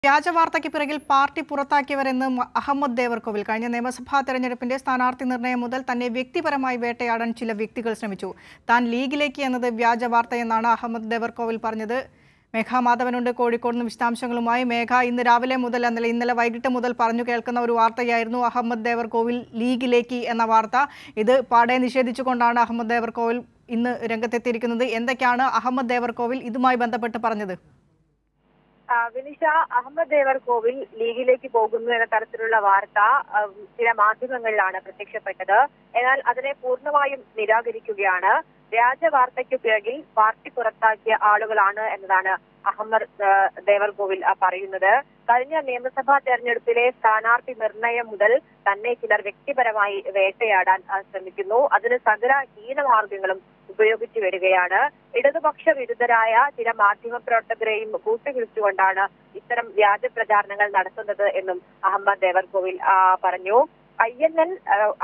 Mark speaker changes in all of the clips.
Speaker 1: വ്യാജ വാർത്തയ്ക്ക് പിറകിൽ പാർട്ടി പുറത്താക്കിയവരെന്ന് മ- അഹമ്മദ് ദേവർകോവിൽ കഴിഞ്ഞ നിയമസഭാ തെരഞ്ഞെടുപ്പിന്റെ സ്ഥാനാർത്ഥി നിർണയം മുതൽ തന്നെ വ്യക്തിപരമായി വേട്ടയാടാൻ ചില വ്യക്തികൾ ശ്രമിച്ചു താൻ ലീഗിലേക്ക് എന്നത് വ്യാജ വാർത്തയെന്നാണ് അഹമ്മദ് ദേവർകോവിൽ പറഞ്ഞത് മേഘ മാധവനുണ്ട് കോഴിക്കോട് നിന്ന് വിശദാംശങ്ങളുമായി മേഘ ഇന്ന് രാവിലെ മുതൽ അന്നലെ ഇന്നലെ വൈകിട്ട് മുതൽ പറഞ്ഞു കേൾക്കുന്ന ഒരു വാർത്തയായിരുന്നു അഹമ്മദ് ദേവർകോവിൽ ലീഗിലേക്ക് എന്ന വാർത്ത ഇത് പാടെ നിഷേധിച്ചുകൊണ്ടാണ് അഹമ്മദ് ദേവർകോവിൽ ഇന്ന് രംഗത്തെത്തിയിരിക്കുന്നത് എന്തൊക്കെയാണ് അഹമ്മദ് ദേവർകോവിൽ ഇതുമായി ബന്ധപ്പെട്ട് പറഞ്ഞത്
Speaker 2: ആ, വിനിഷ അഹമ്മദ് ദേവർ കോവിൽ ലീഗിലേക്ക് പോകുന്നു എന്ന തരത്തിലുള്ള വാർത്ത ആ, ചില മാധ്യമങ്ങളിലാണ് പ്രത്യക്ഷപ്പെട്ടത് എന്നാൽ അതിനെ പൂർണ്ണമായും നിരാകരിക്കുകയാണ് വ്യാജ വാർത്തയ്ക്ക് പിറകിൽ പാർട്ടി പുറത്താക്കിയ ആളുകളാണ് എന്നതാണ് അഹമ്മദ് ആ, ദേവർകോവിൽ ആ, പറയുന്നത് കഴിഞ്ഞ നിയമസഭാ തെരഞ്ഞെടുപ്പിലെ സ്ഥാനാർത്ഥി നിർണയം മുതൽ തന്നെ ചിലർ വ്യക്തിപരമായി വേട്ടയാടാൻ ആ, ശ്രമിക്കുന്നു അതിന് സകല ഹീനമാർഗങ്ങളും ഉപയോഗിച്ചു വരികയാണ് ഇടതുപക്ഷ വിരുദ്ധരായ ചില മാധ്യമ പ്രവർത്തകരെയും കൂട്ടുപിടിച്ചുകൊണ്ടാണ് ഇത്തരം വ്യാജ പ്രചാരണങ്ങൾ നടത്തുന്നത് എന്നും അഹമ്മദ് ദേവർകോവിൽ ആ, പറഞ്ഞു ഐ എൻ എൽ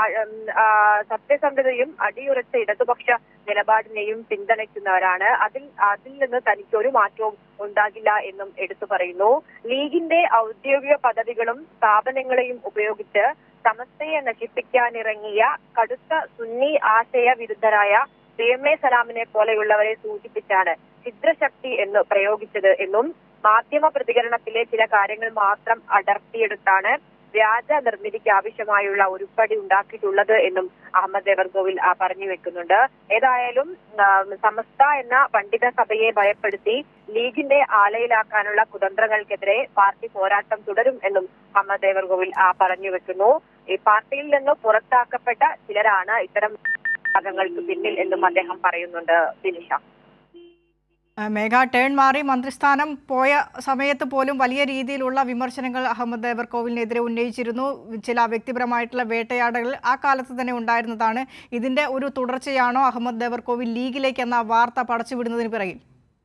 Speaker 2: സത്യസന്ധതയും അടിയുറച്ച ഇടതുപക്ഷ നിലപാടിനെയും പിന്തുണയ്ക്കുന്നവരാണ് അതിൽ അതിൽ നിന്ന് തനിക്ക് ഒരു മാറ്റവും ഉണ്ടാകില്ല എന്നും എടുത്തു പറയുന്നു ലീഗിന്റെ ഔദ്യോഗിക പദവികളും സ്ഥാപനങ്ങളെയും ഉപയോഗിച്ച് സമസ്തയെ നശിപ്പിക്കാനിറങ്ങിയ കടുത്ത സുന്നി ആശയ വിരുദ്ധരായ പി എം എ സലാമിനെ പോലെയുള്ളവരെ സൂചിപ്പിച്ചാണ് ഛിദ്രശക്തി എന്ന് പ്രയോഗിച്ചത് എന്നും മാധ്യമ പ്രതികരണത്തിലെ ചില കാര്യങ്ങൾ മാത്രം അടർത്തിയെടുത്താണ് വ്യാജ നിർമ്മിതിക്ക് ആവശ്യമായുള്ള ഉരുപ്പടി ഉണ്ടാക്കിയിട്ടുള്ളത് എന്നും അഹമ്മദ് ദേവർകോവിൽ ആ, പറഞ്ഞു വെക്കുന്നുണ്ട് ഏതായാലും ആ, സമസ്ത എന്ന പണ്ഡിത സഭയെ ഭയപ്പെടുത്തി ലീഗിന്റെ ആലയിലാക്കാനുള്ള കുതന്ത്രങ്ങൾക്കെതിരെ പാർട്ടി പോരാട്ടം തുടരും എന്നും അഹമ്മദ് ദേവർകോവിൽ ആ, പറഞ്ഞു വെക്കുന്നു ഈ പാർട്ടിയിൽ നിന്ന് പുറത്താക്കപ്പെട്ട ചിലരാണ് ഇത്തരം ഭാഗങ്ങൾക്ക് പിന്നിൽ എന്നും അദ്ദേഹം പറയുന്നുണ്ട് ദിനിഷ
Speaker 1: ആ, മേഘ ടേൺ മാറി മന്ത്രിസ്ഥാനം പോയ സമയത്ത് പോലും വലിയ രീതിയിലുള്ള വിമർശനങ്ങൾ അഹമ്മദ് ദേവർകോവിലിനെതിരെ ഉന്നയിച്ചിരുന്നു ചില വ്യക്തിപരമായിട്ടുള്ള വേട്ടയാടകൾ ആ കാലത്ത് തന്നെ ഉണ്ടായിരുന്നതാണ് ഇതിന്റെ ഒരു തുടർച്ചയാണോ അഹമ്മദ് ദേവർകോവിൽ ലീഗിലേക്ക് എന്ന വാർത്ത പടച്ചുവിടുന്നതിന് പിറകിൽ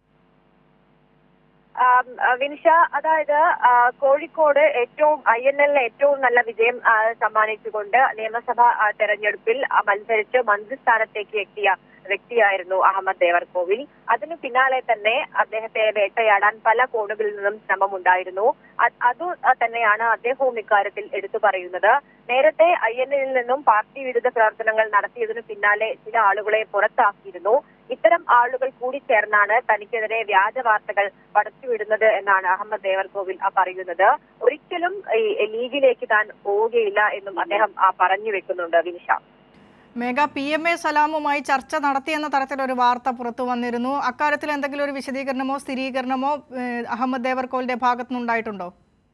Speaker 2: ആം, ആ, വിനിഷ അതായത് ആ, കോഴിക്കോട് ഏറ്റവും ഐ എൻ എല്ലിന് ഏറ്റവും നല്ല വിജയം ആ, സമ്മാനിച്ചുകൊണ്ട് നിയമസഭാ ആ, തെരഞ്ഞെടുപ്പിൽ ആ, മത്സരിച്ച് മന്ത്രിസ്ഥാനത്തേക്ക് എത്തിയ വ്യക്തിയായിരുന്നു അഹമ്മദ് ദേവർകോവിൽ അതിനു പിന്നാലെ തന്നെ അദ്ദേഹത്തെ വേട്ടയാടാൻ പല കോണുകളിൽ നിന്നും ശ്രമമുണ്ടായിരുന്നു അത് അത് തന്നെയാണ് അദ്ദേഹവും ഇക്കാര്യത്തിൽ എടുത്തു പറയുന്നത് നേരത്തെ ഐ എൻ എല്ലിൽ നിന്നും പാർട്ടി വിരുദ്ധ പ്രവർത്തനങ്ങൾ നടത്തിയതിനു പിന്നാലെ ചില ആളുകളെ പുറത്താക്കിയിരുന്നു ഇത്തരം ആളുകൾ കൂടി ചേർന്നാണ് തനിക്കെതിരെ വ്യാജ വാർത്തകൾ പടച്ചുവിടുന്നത് എന്നാണ് അഹമ്മദ് ദേവർകോവിൽ ആ പറയുന്നത് ഒരിക്കലും ഈ ലീഗിലേക്ക് താൻ പോവുകയില്ല എന്നും അദ്ദേഹം ആ പറഞ്ഞു വെക്കുന്നുണ്ട് വിനിഷ
Speaker 1: മേഘ പി എം എ സലാമുമായി ചർച്ച നടത്തിയെന്ന തരത്തിലൊരു വാർത്ത പുറത്തു വന്നിരുന്നു അക്കാര്യത്തിൽ എന്തെങ്കിലും ഒരു വിശദീകരണമോ സ്ഥിരീകരണമോ ഏഹ്, അഹമ്മദ് ദേവർകോവിലിന്റെ ഭാഗത്തുനിന്നുണ്ടായിട്ടുണ്ടോ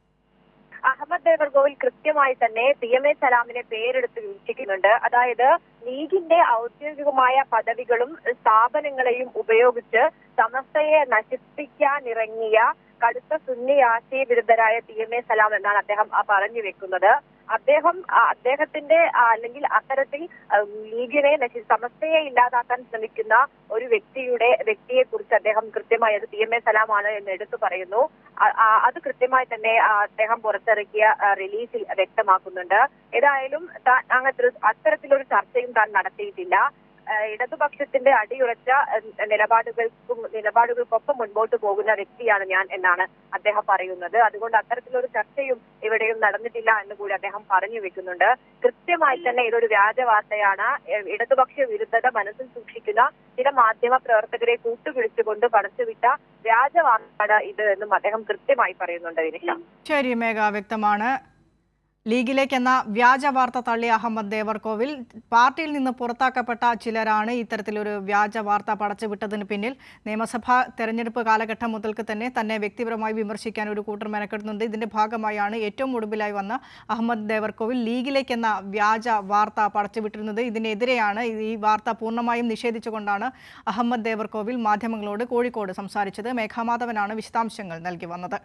Speaker 2: അഹമ്മദ് ദേവർകോവിൽ കൃത്യമായി തന്നെ പി എം എ സലാമിനെ പേരെടുത്ത് വിവക്ഷിക്കുന്നുണ്ട് അതായത് ലീഗിന്റെ ഔദ്യോഗികമായ പദവികളും സ്ഥാപനങ്ങളെയും ഉപയോഗിച്ച് സമസ്തയെ നശിപ്പിക്കാനിറങ്ങിയ കടുത്ത സുന്നി ആശയ വിരുദ്ധരായ പി എം എ സലാം എന്നാണ് അദ്ദേഹം ആ പറഞ്ഞു വെക്കുന്നത് അദ്ദേഹം ആ, അദ്ദേഹത്തിന്റെ ആ, അല്ലെങ്കിൽ അത്തരത്തിൽ ആ, ലീഗിനെ നശി സമസ്തയെ ഇല്ലാതാക്കാൻ ശ്രമിക്കുന്ന ഒരു വ്യക്തിയുടെ വ്യക്തിയെ കുറിച്ച് അദ്ദേഹം കൃത്യമായി അത് പി എം എ സലാമാണ് എന്ന് എടുത്തു പറയുന്നു ആ- ആ- അത് കൃത്യമായി തന്നെ ആ, അദ്ദേഹം പുറത്തിറക്കിയ ആ, റിലീസിൽ വ്യക്തമാക്കുന്നുണ്ട് ഏതായാലും താൻ അങ്ങനത്തെ അത്തരത്തിലൊരു ചർച്ചയും താൻ നടത്തിയിട്ടില്ല ആ, ഇടതുപക്ഷത്തിന്റെ അടിയുറച്ച ആ, നിലപാടുകൾക്കും നിലപാടുകൾക്കൊപ്പം മുൻപോട്ട് പോകുന്ന വ്യക്തിയാണ് ഞാൻ എന്നാണ് അദ്ദേഹം പറയുന്നത് അതുകൊണ്ട് അത്തരത്തിലൊരു ചർച്ചയും ഇവിടെയും നടന്നിട്ടില്ല എന്ന് കൂടി അദ്ദേഹം പറഞ്ഞു വെക്കുന്നുണ്ട് കൃത്യമായി തന്നെ ഇതൊരു വ്യാജ വാർത്തയാണ് ഏ, ഇടതുപക്ഷ വിരുദ്ധത മനസ്സിൽ സൂക്ഷിക്കുന്ന ചില മാധ്യമ പ്രവർത്തകരെ കൂട്ടുപിടിച്ചുകൊണ്ട് പടച്ചുവിട്ട വ്യാജ വാർത്തയാണ് ഇത് എന്നും അദ്ദേഹം കൃത്യമായി പറയുന്നുണ്ട് വിനിഷ
Speaker 1: ശരി മേഘ വ്യക്തമാണ് ലീഗിലേക്ക് എന്ന വ്യാജ വാർത്ത തള്ളിയ അഹമ്മദ് ദേവർകോവിൽ പാർട്ടിയിൽ നിന്ന് പുറത്താക്കപ്പെട്ട ചിലരാണ് ഇത്തരത്തിലൊരു വ്യാജ വാർത്ത പടച്ചുവിട്ടതിന് പിന്നിൽ നിയമസഭാ തെരഞ്ഞെടുപ്പ് കാലഘട്ടം മുതൽക്ക് തന്നെ തന്നെ വ്യക്തിപരമായി വിമർശിക്കാൻ ഒരു കൂട്ടർ മെനക്കെടുന്നുണ്ട് ഇതിന്റെ ഭാഗമായാണ് ഏറ്റവും ഒടുവിലായി വന്ന അഹമ്മദ് ദേവർകോവിൽ ലീഗിലേക്ക് എന്ന വ്യാജ വാർത്ത പടച്ചുവിട്ടിരുന്നത് ഇതിനെതിരെയാണ് ഈ വാർത്ത പൂർണ്ണമായും നിഷേധിച്ചുകൊണ്ടാണ് അഹമ്മദ് ദേവർകോവിൽ മാധ്യമങ്ങളോട് കോഴിക്കോട് സംസാരിച്ചത് മേഘാമാധവനാണ് വിശദാംശങ്ങൾ നൽകി വന്നത്